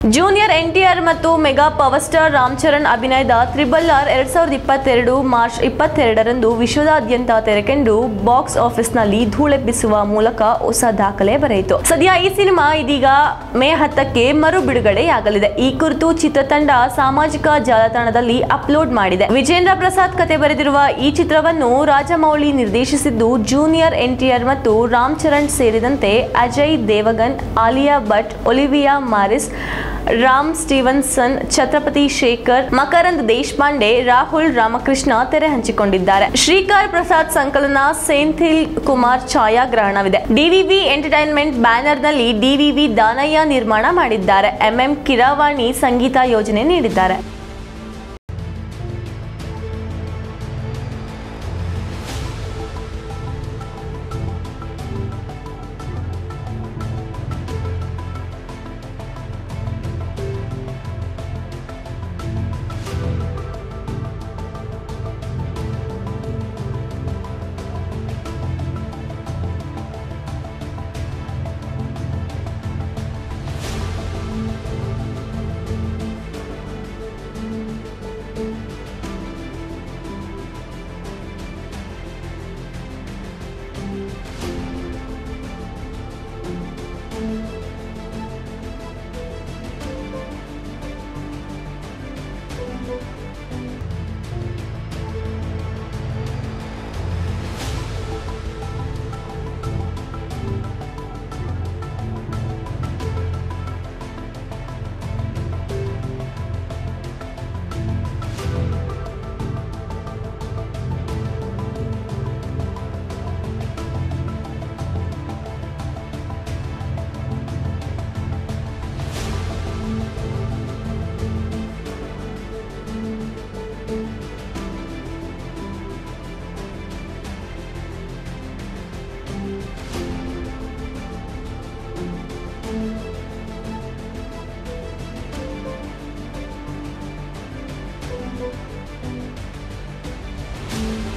junior NTR ಮತ್ತು mega power star Ram Charan ಅಭಿನಯದ triple R ಎರಡ್ ಸಾವಿರದ ಇಪ್ಪತ್ತೆರಡು ಮಾರ್ಚ್ ಇಪ್ಪತ್ತೆರಡರಂದು ವಿಶ್ವದಾದ್ಯಂತ ತೆರೆಕಂಡು ಬಾಕ್ಸ್ ಆಫೀಸ್ನಲ್ಲಿ ಧೂಳೆಬ್ಬಿಸುವ ಮೂಲಕ ಹೊಸ ದಾಖಲೆ ಬರೆಯಿತು ಸದ್ಯ ಈ ಸಿನಿಮಾ ಇದೀಗ ಮೇ ಹತ್ತಕ್ಕೆ ಮರು ಬಿಡುಗಡೆಯಾಗಲಿದೆ ಈ ಕುರಿತು ಚಿತ್ರತಂಡ ಸಾಮಾಜಿಕ ಜಾಲತಾಣದಲ್ಲಿ ಅಪ್ಲೋಡ್ ಮಾಡಿದೆ ವಿಜೇಂದ್ರ ಪ್ರಸಾದ್ ಕತೆ ಬರೆದಿರುವ ಈ ಚಿತ್ರವನ್ನು ರಾಜಮೌಳಿ ನಿರ್ದೇಶಿಸಿದ್ದು ಜೂನಿಯರ್ ಎನ್ಟಿಆರ್ ಮತ್ತು ರಾಮ್ ಚರಣ್ ಸೇರಿದಂತೆ Ajay Devgn Alia Bhatt Olivia Morris Ray Stevenson Chhatrapati Shekhar Makarand Deshpande Rahul Ramakrishna ತೆರೆ ಹಂಚಿಕೊಂಡಿದ್ದಾರೆ ಶ್ರೀಕಾರ್ ಪ್ರಸಾದ್ ಸಂಕಲನ ಸೆಂಥಿಲ್ ಕುಮಾರ್ ಛಾಯಾಗ್ರಹಣವಿದೆ ಡಿವಿವಿ ಎಂಟರ್ಟೈನ್ಮೆಂಟ್ ಬ್ಯಾನರ್ನಲ್ಲಿ ಡಿವಿವಿ ದಾನಯ್ಯ ನಿರ್ಮಾಣ ಮಾಡಿದ್ದಾರೆ ಎಂಎಂ ಕಿರಾವಾಣಿ ಸಂಗೀತ ಯೋಜನೆ ನೀಡಿದ್ದಾರೆ